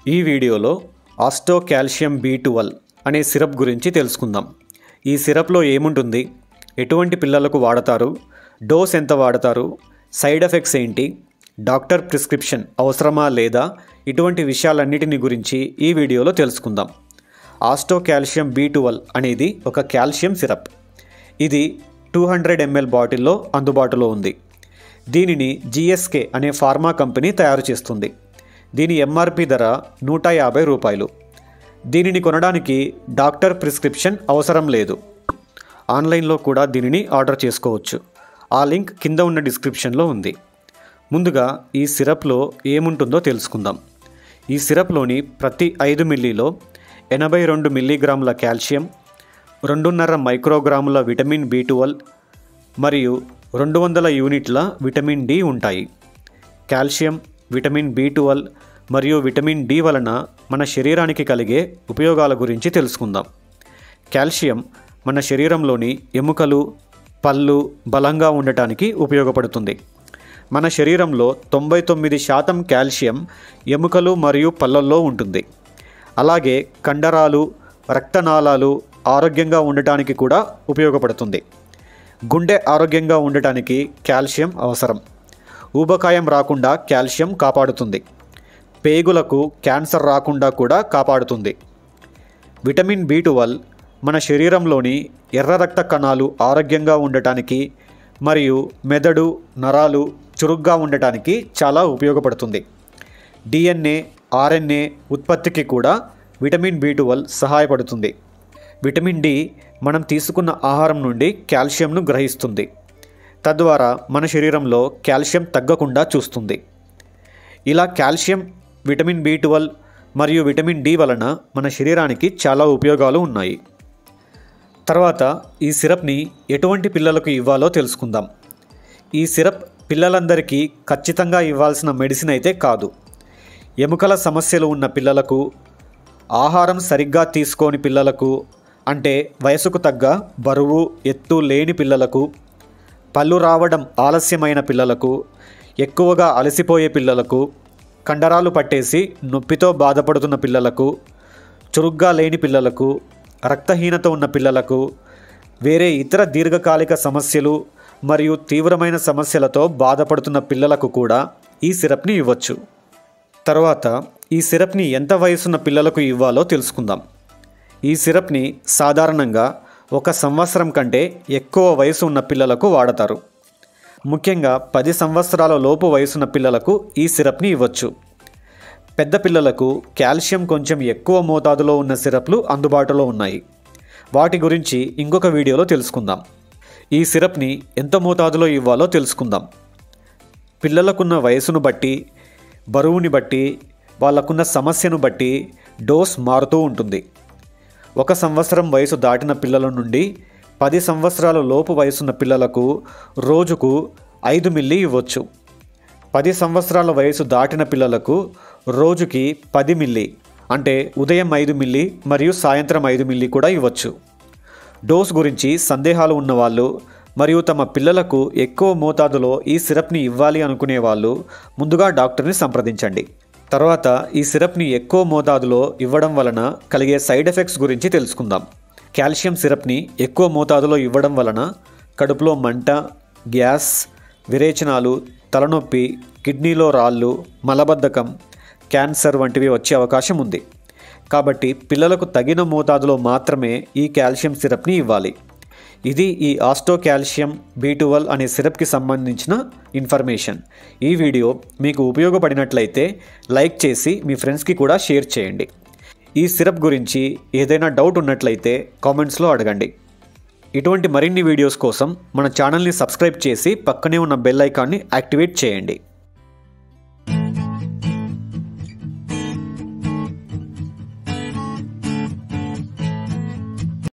ఈ వీడియోలో Osto calcium B twelve అనే సిరప్ గురించి తెలుసుకుందాం ఈ సిరప్లో ఏముంటుంది ఎటువంటి పిల్లలకు వాడతారు డోస్ ఎంత వాడతారు సైడ్ ఎఫెక్ట్స్ ఏంటి డాక్టర్ ప్రిస్క్రిప్షన్ అవసరమా లేదా ఇటువంటి విషయాలన్నిటిని గురించి ఈ వీడియోలో తెలుసుకుందాం ఆస్టో కాల్షియం బి ట్వెల్వ్ అనేది ఒక కాల్షియం సిరప్ ఇది టూ హండ్రెడ్ ఎంఎల్ బాటిల్లో అందుబాటులో ఉంది దీనిని జిఎస్కే అనే ఫార్మా కంపెనీ తయారు చేస్తుంది దీని ఎంఆర్పి ధర నూట యాభై రూపాయలు దీనిని కొనడానికి డాక్టర్ ప్రిస్క్రిప్షన్ అవసరం లేదు ఆన్లైన్లో కూడా దీనిని ఆర్డర్ చేసుకోవచ్చు ఆ లింక్ కింద ఉన్న డిస్క్రిప్షన్లో ఉంది ముందుగా ఈ సిరప్లో ఏముంటుందో తెలుసుకుందాం ఈ సిరప్లోని ప్రతి ఐదు మిల్లీలో ఎనభై రెండు మిల్లీగ్రాముల కాల్షియం రెండున్నర మైక్రోగ్రాముల విటమిన్ బి ట్వెల్వ్ మరియు రెండు వందల యూనిట్ల విటమిన్ డి ఉంటాయి కాల్షియం విటమిన్ బి ట్వెల్వ్ మరియు విటమిన్ డి వలన మన శరీరానికి కలిగే ఉపయోగాల గురించి తెలుసుకుందాం కాల్షియం మన శరీరంలోని ఎముకలు పళ్ళు బలంగా ఉండటానికి ఉపయోగపడుతుంది మన శరీరంలో తొంభై తొమ్మిది శాతం కాల్షియం ఎముకలు మరియు పళ్ళల్లో ఉంటుంది అలాగే కండరాలు రక్తనాళాలు ఆరోగ్యంగా ఉండటానికి కూడా ఉపయోగపడుతుంది గుండె ఆరోగ్యంగా ఉండటానికి కాల్షియం అవసరం ఊబకాయం రాకుండా కాల్షియం కాపాడుతుంది పేగులకు క్యాన్సర్ రాకుండా కూడా కాపాడుతుంది విటమిన్ బి ట్వెల్వ్ మన శరీరంలోని ఎర్ర రక్త కణాలు ఆరోగ్యంగా ఉండటానికి మరియు మెదడు నరాలు చురుగ్గా ఉండటానికి చాలా ఉపయోగపడుతుంది డిఎన్ఏ ఆర్ఎన్ఏ ఉత్పత్తికి కూడా విటమిన్ బి ట్వెల్వ్ సహాయపడుతుంది విటమిన్ డి మనం తీసుకున్న ఆహారం నుండి కాల్షియంను గ్రహిస్తుంది తద్వారా మన శరీరంలో కాల్షియం తగ్గకుండా చూస్తుంది ఇలా కాల్షియం విటమిన్ బి ట్వెల్వ్ మరియు విటమిన్ డి వలన మన శరీరానికి చాలా ఉపయోగాలు ఉన్నాయి తర్వాత ఈ సిరప్ని ఎటువంటి పిల్లలకు ఇవ్వాలో తెలుసుకుందాం ఈ సిరప్ పిల్లలందరికీ ఖచ్చితంగా ఇవ్వాల్సిన మెడిసిన్ అయితే కాదు ఎముకల సమస్యలు ఉన్న పిల్లలకు ఆహారం సరిగ్గా తీసుకోని పిల్లలకు అంటే వయసుకు తగ్గ బరువు ఎత్తు లేని పిల్లలకు పళ్ళు రావడం ఆలస్యమైన పిల్లలకు ఎక్కువగా అలసిపోయే పిల్లలకు కండరాలు పట్టేసి నొప్పితో బాధపడుతున్న పిల్లలకు చురుగ్గా లేని పిల్లలకు రక్తహీనత ఉన్న పిల్లలకు వేరే ఇతర దీర్ఘకాలిక సమస్యలు మరియు తీవ్రమైన సమస్యలతో బాధపడుతున్న పిల్లలకు కూడా ఈ సిరప్ని ఇవ్వచ్చు తర్వాత ఈ సిరప్ని ఎంత వయసున్న పిల్లలకు ఇవ్వాలో తెలుసుకుందాం ఈ సిరప్ని సాధారణంగా ఒక సంవత్సరం కంటే ఎక్కువ వయసు ఉన్న పిల్లలకు వాడతారు ముఖ్యంగా పది సంవత్సరాల లోపు వయసున్న పిల్లలకు ఈ సిరప్ని ఇవ్వచ్చు పెద్ద పిల్లలకు కాల్షియం కొంచెం ఎక్కువ మోతాదులో ఉన్న సిరప్లు అందుబాటులో ఉన్నాయి వాటి గురించి ఇంకొక వీడియోలో తెలుసుకుందాం ఈ సిరప్ని ఎంత మోతాదులో ఇవ్వాలో తెలుసుకుందాం పిల్లలకున్న వయసును బట్టి బరువుని బట్టి వాళ్ళకున్న సమస్యను బట్టి డోస్ మారుతూ ఉంటుంది ఒక సంవత్సరం వయసు దాటిన పిల్లల నుండి పది సంవత్సరాల లోపు వయసున్న పిల్లలకు రోజుకు ఐదు మిల్లీ ఇవ్వచ్చు పది సంవత్సరాల వయసు దాటిన పిల్లలకు రోజుకి పది మిల్లీ అంటే ఉదయం ఐదు మిల్లీ మరియు సాయంత్రం ఐదు మిల్లీ కూడా ఇవ్వచ్చు డోస్ గురించి సందేహాలు ఉన్నవాళ్ళు మరియు తమ పిల్లలకు ఎక్కువ మోతాదులో ఈ సిరప్ని ఇవ్వాలి అనుకునే వాళ్ళు ముందుగా డాక్టర్ని సంప్రదించండి తర్వాత ఈ సిరప్ని ఎక్కువ మోతాదులో ఇవ్వడం వలన కలిగే సైడ్ ఎఫెక్ట్స్ గురించి తెలుసుకుందాం కాల్షియం సిరప్ని ఎక్కువ మోతాదులో ఇవ్వడం వలన కడుపులో మంట గ్యాస్ విరేచనాలు తలనొప్పి కిడ్నీలో రాళ్ళు మలబద్ధకం క్యాన్సర్ వంటివి వచ్చే అవకాశం ఉంది కాబట్టి పిల్లలకు తగిన మోతాదులో మాత్రమే ఈ కాల్షియం సిరప్ని ఇవ్వాలి ఇది ఈ ఆస్టో కాల్షియం బీ ట్వెల్వ్ అనే సిరప్కి సంబంధించిన ఇన్ఫర్మేషన్ ఈ వీడియో మీకు ఉపయోగపడినట్లయితే లైక్ చేసి మీ ఫ్రెండ్స్కి కూడా షేర్ చేయండి ఈ సిరప్ గురించి ఏదైనా డౌట్ ఉన్నట్లయితే కామెంట్స్లో అడగండి ఇటువంటి మరిన్ని వీడియోస్ కోసం మన ఛానల్ని సబ్స్క్రైబ్ చేసి పక్కనే ఉన్న బెల్ ఐకాన్ని యాక్టివేట్ చేయండి